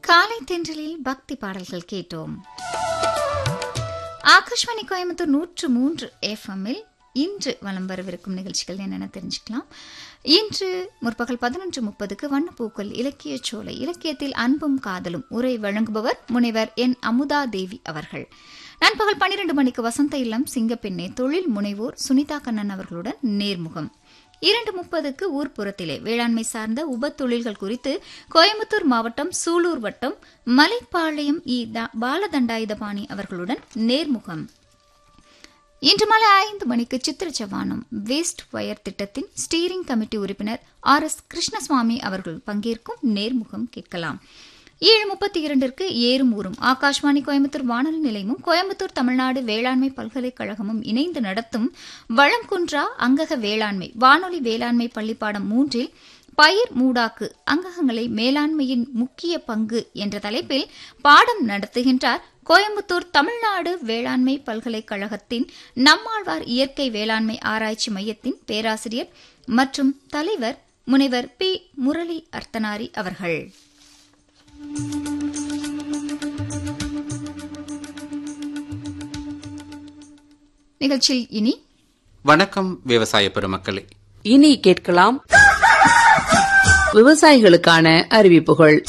காலை தென்றலில் பக்தி பாடல்கள் கேட்டோம் ஆகாஷ்வாணி கோயம்புத்தூர் நூற்று மூன்று எஃப்எம்மில் இன்று வலம் வரவிருக்கும் நிகழ்ச்சிகள் என்னென்ன தெரிஞ்சுக்கலாம் இன்று முற்பகல் பதினொன்று முப்பதுக்கு வண்ணப்பூக்கள் இலக்கிய சோலை இலக்கியத்தில் அன்பும் காதலும் உரை வழங்குபவர் முனைவர் என் அமுதா தேவி அவர்கள் நண்பகல் பன்னிரண்டு மணிக்கு வசந்த இல்லம் சிங்கப்பெண்ணே தொழில் முனைவோர் சுனிதா கண்ணன் அவர்களுடன் நேர்முகம் இரண்டு முப்பதுக்கு ஊர்ப்புறத்திலே வேளாண்மை சார்ந்த உப தொழில்கள் குறித்து கோயம்புத்தூர் மாவட்டம் சூலூர் வட்டம் மலைப்பாளையம் இ தா- பாலதண்டாயுதபாணி அவர்களுடன் நேர்முகம் இன்று மாலை ஐந்து மணிக்கு சித்திர ஜவானம் வேஸ்ட் வயர் திட்டத்தின் ஸ்டீரிங் கமிட்டி உறுப்பினர் ஆர் எஸ் கிருஷ்ணசுவாமி அவர்கள் பங்கேற்கும் நேர்முகம் கேட்கலாம் ஏழு முப்பத்தி இரண்டிற்கு ஏறும் ஊரும் ஆகாஷ்வாணி கோயம்புத்தூர் வானொலி நிலையமும் கோயம்புத்தூர் தமிழ்நாடு வேளாண்மை பல்கலைக்கழகமும் இணைந்து நடத்தும் வளம்குன்றா அங்கக வேளாண்மை வானொலி வேளாண்மை பள்ளிப்பாடம் மூன்றில் பயிர் மூடாக்கு அங்ககங்களை மேலாண்மையின் முக்கிய பங்கு என்ற தலைப்பில் பாடம் நடத்துகின்றார் கோயம்புத்தூர் தமிழ்நாடு வேளாண்மை பல்கலைக்கழகத்தின் நம்மாழ்வார் இயற்கை வேளாண்மை ஆராய்ச்சி மையத்தின் பேராசிரியர் மற்றும் தலைவர் முனைவர் பி முரளி அர்த்தனாரி அவர்கள் நிகழ்ச்சியில் இனி வணக்கம் விவசாய பெருமக்களே இனி கேட்கலாம் விவசாயிகளுக்கான அறிவிப்புகள்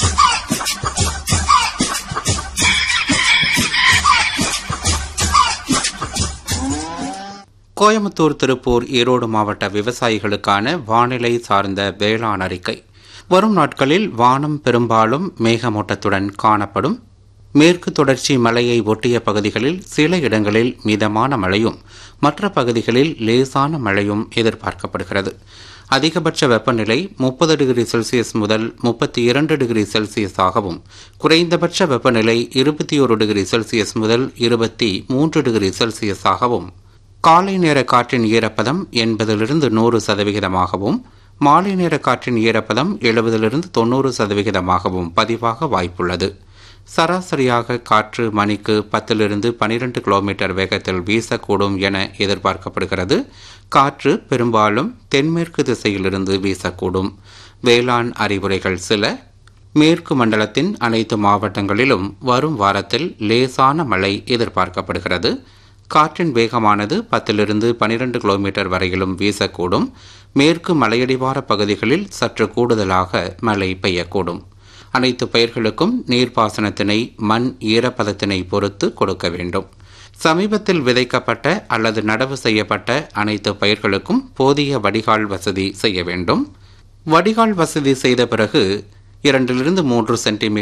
கோயம்புத்தூர் திருப்பூர் ஈரோடு மாவட்ட விவசாயிகளுக்கான வானிலை சார்ந்த வேளாண் அறிக்கை வரும் நாட்களில் வானம் பெரும்பாலும் மேகமூட்டத்துடன் காணப்படும் மேற்கு தொடர்ச்சி மலையை ஒட்டிய பகுதிகளில் சில இடங்களில் மிதமான மழையும் மற்ற பகுதிகளில் லேசான மழையும் எதிர்பார்க்கப்படுகிறது அதிகபட்ச வெப்பநிலை முப்பது டிகிரி செல்சியஸ் முதல் முப்பத்தி இரண்டு டிகிரி செல்சியஸாகவும் குறைந்தபட்ச வெப்பநிலை இருபத்தி ஒரு டிகிரி செல்சியஸ் முதல் இருபத்தி மூன்று டிகிரி செல்சியஸாகவும் காலை நேர காற்றின் ஈரப்பதம் எண்பதிலிருந்து நூறு சதவிகிதமாகவும் மாலை நேர காற்றின் ஈரப்பதம் எழுபதிலிருந்து தொண்ணூறு சதவிகிதமாகவும் பதிவாக வாய்ப்புள்ளது சராசரியாக காற்று மணிக்கு பத்திலிருந்து பனிரெண்டு கிலோமீட்டர் வேகத்தில் வீசக்கூடும் என எதிர்பார்க்கப்படுகிறது காற்று பெரும்பாலும் தென்மேற்கு திசையிலிருந்து வீசக்கூடும் வேளாண் அறிவுரைகள் சில மேற்கு மண்டலத்தின் அனைத்து மாவட்டங்களிலும் வரும் வாரத்தில் லேசான மழை எதிர்பார்க்கப்படுகிறது காற்றின் வேகமானது பத்திலிருந்து பனிரெண்டு கிலோமீட்டர் வரையிலும் வீசக்கூடும் மேற்கு மலையடிவார பகுதிகளில் சற்று கூடுதலாக மழை பெய்யக்கூடும் அனைத்து பயிர்களுக்கும் நீர்ப்பாசனத்தினை மண் ஈரப்பதத்தினை பொறுத்து கொடுக்க வேண்டும் சமீபத்தில் விதைக்கப்பட்ட அல்லது நடவு செய்யப்பட்ட அனைத்து பயிர்களுக்கும் போதிய வடிகால் வசதி செய்ய வேண்டும் வடிகால் வசதி செய்த பிறகு இரண்டிலிருந்து மூன்று சென்டிமீட்டர்